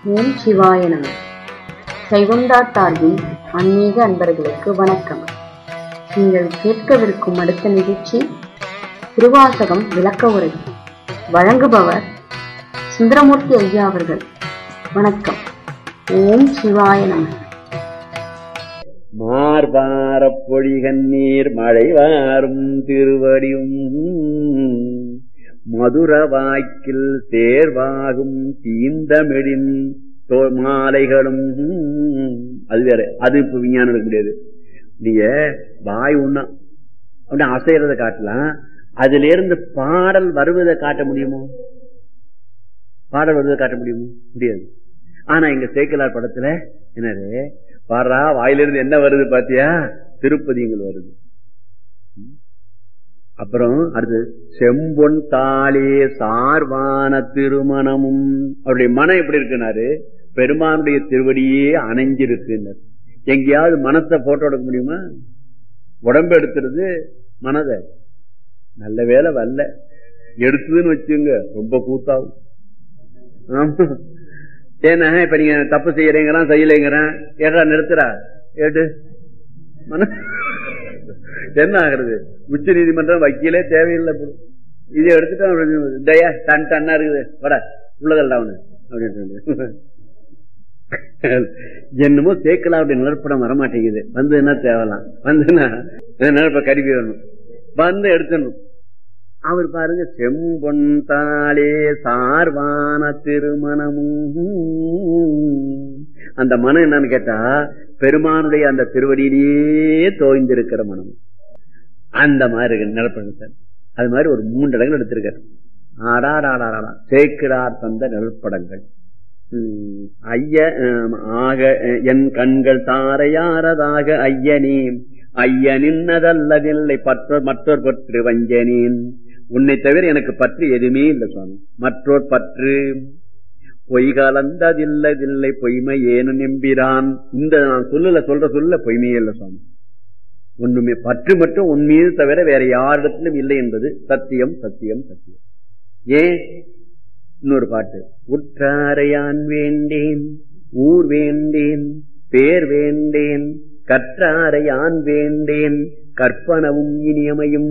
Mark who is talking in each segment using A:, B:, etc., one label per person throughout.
A: ஓம் சிவாய நம சைவம்டா சார்பின் ஆன்மீக அன்பர்களுக்கு வணக்கம் நீங்கள் கேட்கவிருக்கும் அடுத்த நிகழ்ச்சி திருவாசகம் விளக்க உரை வழங்குபவர் சுந்தரமூர்த்தி ஐயா அவர்கள் வணக்கம் ஓம் சிவாய நம
B: மார்பாரப் பொழிகண்ணீர் மழை வாரும் திருவடியும் மதுர வாய்க்கில் தேர்வாகும் தீந்தமிழின் தோ- மாலைகளும் அது வேற அது இப்ப விஞ்ஞானம் இருக்க முடியாது நீங்க வாய் ஒண்ணா அப்படியே அசைறத காட்டலாம் அதுல இருந்து பாடல் வருவதை காட்ட முடியுமோ பாடல் வருவதை காட்ட முடியுமோ முடியாது ஆனா எங்க சேக்கலார் படத்துல என்னது பாடுறா வாயிலிருந்து என்ன வருது பாத்தியா திருப்பதிங்கள் வருது ம். அப்புறம் அடுத்து செம்பொன் தாளே சார்வான திருமணமும் அவருடைய மனம் எப்படி இருக்குனாரு பெருமானுடைய திருவடியே அணைஞ்சிருக்குன்னாரு எங்கேயாவது மனத்தை போட்டோ எடுக்க முடியுமா உடம்பு எடுத்துறது மனதை நல்ல வேலை வரல எடுத்ததுன்னு வச்சுங்க ரொம்ப கூத்தாகும் ஆமா ஏன்னா இப்ப நீங்க தப்பு செய்யறீங்கிறான் செய்யலைங்கிறான் ஏடா நிறுத்துறா ஏடு மன என்ன ஆகுறது உச்ச நீதிமன்றம் வக்கீலே தேவையில்லை இப்போ. இதை எடுத்துட்டு தயா டன் டன்னா இருக்குது வட உள்ளதல்ல அவனு அப்படின்னு என்னமோ சேர்க்கலாம் அப்படி நிலப்படம் வரமாட்டேங்குது வந்து என்ன தேவலாம் வந்துன்னா நிலப்ப கருவி வேணும் வந்து எடுத்துடணும் அவர் பாருங்க செம்பொன் தாளே சார்வான திருமணமும் அந்த மனம் என்னன்னு கேட்டா பெருமானுடைய அந்த திருவடியிலேயே தோய்ந்திருக்கிற மனம் அந்த மாதிரி இருக்கு நிலப்படம் சார் அது மாதிரி ஒரு மூன்று இடங்கள் எடுத்திருக்காரு ஆடாடாடாடா சேக்கிடார் தந்த நிலப்படங்கள் உம், ஐய அஹ், ஆக அஹ், என் கண்கள் தாரையாரதாக ஐயனே ஐயனின்னதல்லதில்லை பற்ற மற்றொரு பற்று வஞ்சனேன் உன்னை தவிர எனக்கு பற்று எதுவுமே இல்லை சுவாமி மற்றோர் பற்று பொய் கலந்ததில்லதில்லை பொய்மை ஏனு நம்பிரான் இந்த நான் சொல்லல சொல்ற சொல்ல பொய்மையே இல்லை சுவாமி ஒண்ணுமே பற்று மட்டும் உன் மீது தவிர வேற யாரிடத்திலும் இல்லை என்பது சத்தியம் சத்தியம் சத்தியம் ஏன் இன்னொரு பாட்டு உற்றாரையான் வேண்டேன் ஊர் வேண்டேன் பேர் வேண்டேன் கற்றாரையான் வேண்டேன் கற்பனவும் இனியமையும்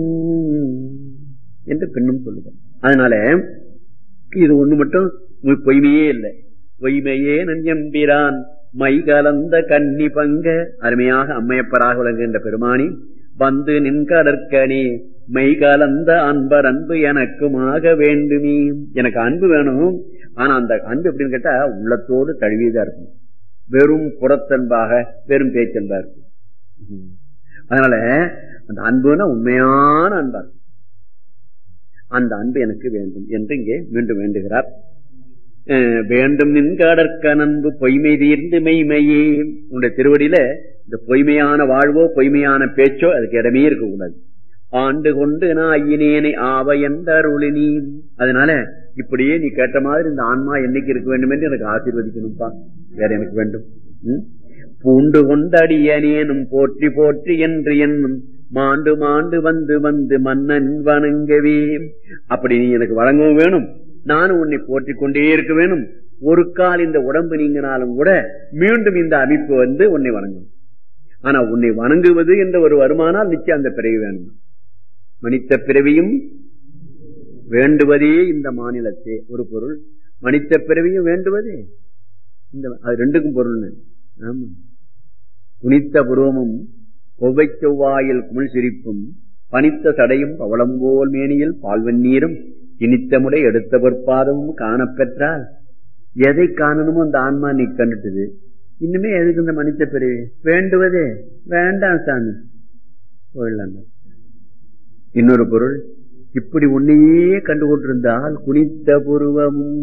B: என்று பின்னும் சொல்லுவார் அதனால இது ஒண்ணு மட்டும் உ- பொய்மையே இல்லை பொய்மையே நஞ்சம்பிரான் மை கலந்த கன்னி பங்க அருமையாக அம்மையப்பராக விளங்குகின்ற பெருமானி வந்து நின்கடற்கனே மெய் கலந்த அன்பர் அன்பு எனக்குமாக வேண்டுமே எனக்கு அன்பு வேணும் ஆனா அந்த அன்பு எப்படின்னு கேட்டா உள்ளத்தோடு தழுவியதா இருக்கும் வெறும் புறத்தன்பாக வெறும் பேச்சன்பா இருக்கும் ம். அதனால அந்த அன்புனா உண்மையான அன்பா இருக்கும். அந்த அன்பு எனக்கு வேண்டும் என்று இங்கே மீண்டும் வேண்டுகிறார் அஹ் வேண்டும் நின்காடற்க நன்பு பொய்மை தீர்ந்து மெய்மையே உன்னுடைய திருவடியில இந்த பொய்மையான வாழ்வோ பொய்மையான பேச்சோ அதுக்கு இடமே இருக்கக்கூடாது ஆண்டு கொண்டு நாயினேனை ஆவ என்ற அருளினி அதனால இப்படியே நீ கேட்ட மாதிரி இந்த ஆன்மா என்னைக்கு இருக்க வேண்டும் என்று எனக்கு ஆசீர்வதிக்கணும்பா வேற எனக்கு வேண்டும் ம்? பூண்டு கொண்டடியனேனும் போற்றி போற்றி என்று என்னும் மாண்டு மாண்டு வந்து வந்து மன்னன் வணங்கவே அப்படி நீ எனக்கு வழங்கவும் வேணும் நானும் உன்னை போற்றிக் கொண்டே இருக்க வேணும் ஒரு கால் இந்த உடம்பு நீங்கினாலும் கூட மீண்டும் இந்த அமைப்பு வந்து உன்னை வணங்கும் ஆனா உன்னை வணங்குவது என்ற ஒரு வருமானால் நிச்சயம் அந்த பிறவி வேணும் மனித பிறவியும் வேண்டுவதே இந்த மாநிலத்தே ஒரு பொருள் மனித பிறவியும் வேண்டுவதே இந்த அது ரெண்டுக்கும் பொருள் ஆமா குனித்த புருவமும் கொவ்வை செவ்வாயில் குமிழ் சிரிப்பும் பனித்த சடையும் பவளம்போல் மேனியில் பால்வன்னீரும் இனித்தமுடை எடுத்த பொற்பாதமும் காணப்பெற்றால் எதை காணணுமோ அந்த ஆன்மா நீ கண்டுட்டுது இன்னுமே எதுக்கு இந்த மனித பிறவி வேண்டுவதே வேண்டாம் சாமி போயிடலாம் இன்னொரு பொருள் இப்படி உன்னையே கண்டு கொண்டிருந்தால் குனித்த புருவமும்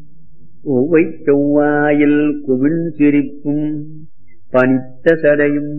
B: ஒவ்வை செவ்வாயில் குவிழ் சிரிப்பும் பனித்த சடையும்